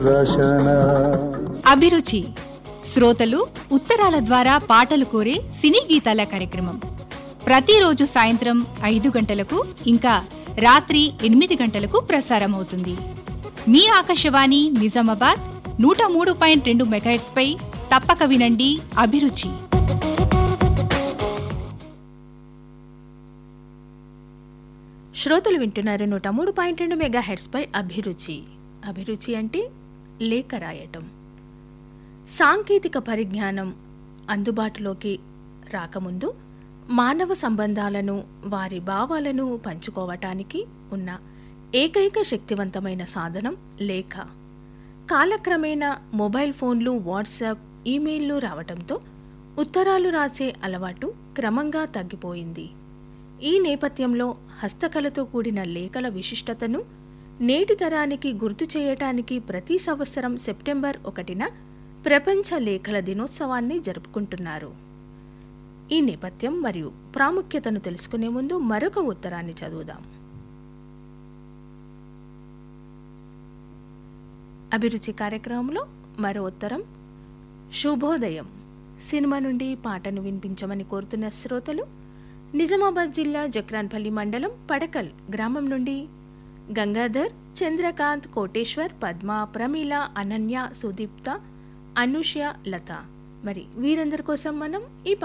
రచన అభిరుచి శ్రోతలు ఉత్తరాల ద్వారా పాటలు కోరే సినీ గీతాల కార్యక్రమం ప్రతిరోజు సాయంత్రం ఐదు గంటలకు ఇంకా రాత్రి ఎనిమిది గంటలకు ప్రసారమవుతుంది మీ ఆకాశవాణి నిజామాబాద్ నూట మూడు పాయింట్ రెండు మెగాహెట్స్ పై తప్పక వినండి అభిరుచి శ్రోతలు వింటున్నారు నూట మూడు పాయింట్ రెండు మెగా పై అభిరుచి అభిరుచి అంటే లేఖ రాయటం సాంకేతిక పరిజ్ఞానం అందుబాటులోకి రాకముందు మానవ సంబంధాలను వారి భావాలను పంచుకోవటానికి ఉన్న ఏకైక శక్తివంతమైన సాధనం లేఖ కాలక్రమేణా మొబైల్ ఫోన్లు వాట్సాప్ ఈమెయిల్లు రావటంతో ఉత్తరాలు రాసే అలవాటు క్రమంగా తగ్గిపోయింది ఈ నేపథ్యంలో హస్తకళతో కూడిన లేఖల విశిష్టతను నేటి తరానికి గుర్తు చేయటానికి ప్రతి సంవత్సరం సెప్టెంబర్ ఒకటిన ప్రపంచ లేఖల దినోత్సవాన్ని జరుపుకుంటున్నారు ఈ నేపథ్యం మరియు ప్రాముఖ్యతను తెలుసుకునే ముందు మరొక ఉత్తరాన్ని చదువుదాం అభిరుచి కార్యక్రమంలో మరో ఉత్తరం శుభోదయం సినిమా నుండి పాటను వినిపించమని కోరుతున్న శ్రోతలు నిజామాబాద్ జిల్లా జక్రాన్పల్లి మండలం పడకల్ గ్రామం నుండి గంగాధర్ చంద్రకాంత్ కోటేశ్వర్ పద్మ ప్రమీల అనన్య సుదీప్త అనుష్య లత మరి వీరందరి కోసం మనం ఈ